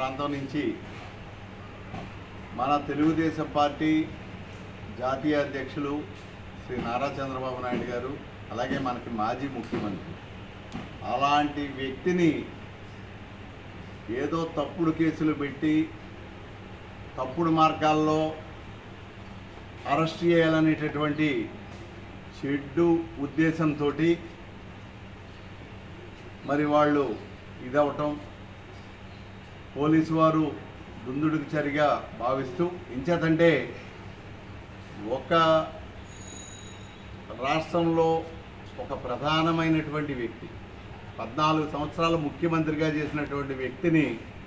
ప్రాంతం నుంచి మన తెలుగుదేశం పార్టీ జాతీయ అధ్యక్షులు శ్రీ నారా చంద్రబాబు నాయుడు గారు అలాగే మనకి మాజీ ముఖ్యమంత్రి అలాంటి వ్యక్తిని ఏదో తప్పుడు కేసులు పెట్టి తప్పుడు మార్గాల్లో అరెస్ట్ చేయాలనేటటువంటి చెడ్డు ఉద్దేశంతో మరి వాళ్ళు ఇదవటం పోలీసు వారు దుందుడికి చరిగా భావిస్తూ ఇంచేతంటే ఒక రాష్ట్రంలో ఒక ప్రధానమైనటువంటి వ్యక్తి పద్నాలుగు సంవత్సరాలు ముఖ్యమంత్రిగా చేసినటువంటి వ్యక్తిని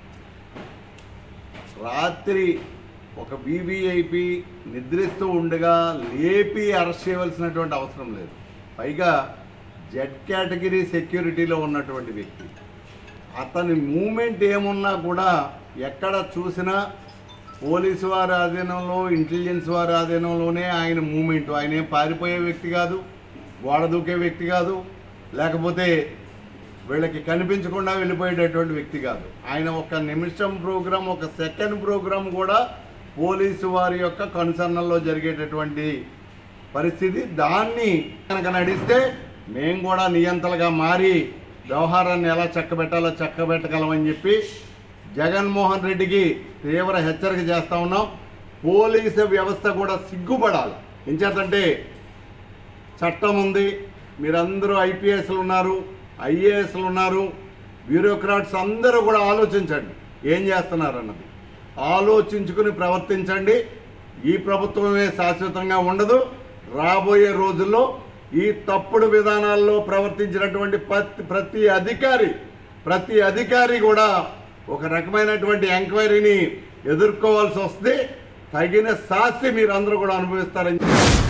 రాత్రి ఒక బీబీఐపీ నిద్రిస్తూ ఉండగా లేపి అరెస్ట్ చేయవలసినటువంటి అవసరం లేదు పైగా జెడ్ కేటగిరీ సెక్యూరిటీలో ఉన్నటువంటి వ్యక్తి అతని మూమెంట్ ఏమున్నా కూడా ఎక్కడ చూసినా పోలీసు వారి ఆధీనంలో ఇంటెలిజెన్స్ వారి ఆధీనంలోనే ఆయన మూమెంట్ ఆయన ఏం పారిపోయే వ్యక్తి కాదు గోడ దూకే వ్యక్తి కాదు లేకపోతే వీళ్ళకి కనిపించకుండా వెళ్ళిపోయేటటువంటి వ్యక్తి కాదు ఆయన ఒక నిమిషం ప్రోగ్రాం ఒక సెకండ్ ప్రోగ్రాం కూడా పోలీసు వారి యొక్క కన్సర్నల్లో జరిగేటటువంటి పరిస్థితి దాన్ని కనుక నడిస్తే మేము కూడా నియంతలుగా మారి వ్యవహారాన్ని ఎలా చక్కబెట్టాలో చక్కబెట్టగలమని చెప్పి జగన్మోహన్ రెడ్డికి తీవ్ర హెచ్చరిక చేస్తా ఉన్నాం పోలీసు వ్యవస్థ కూడా సిగ్గుపడాలి ఎంచేతంటే చట్టం ఉంది మీరందరూ ఐపీఎస్లు ఉన్నారు ఐఏఎస్లు ఉన్నారు బ్యూరోక్రాట్స్ అందరూ కూడా ఆలోచించండి ఏం చేస్తున్నారు అన్నది ఆలోచించుకుని ప్రవర్తించండి ఈ ప్రభుత్వమే శాశ్వతంగా ఉండదు రాబోయే రోజుల్లో ఈ తప్పుడు విధానాల్లో ప్రవర్తించినటువంటి ప్రతి ప్రతి అధికారి ప్రతి అధికారి కూడా ఒక రకమైనటువంటి ఎంక్వైరీని ఎదుర్కోవాల్సి వస్తే తగిన శాస్తి మీరందరూ కూడా అనుభవిస్తారని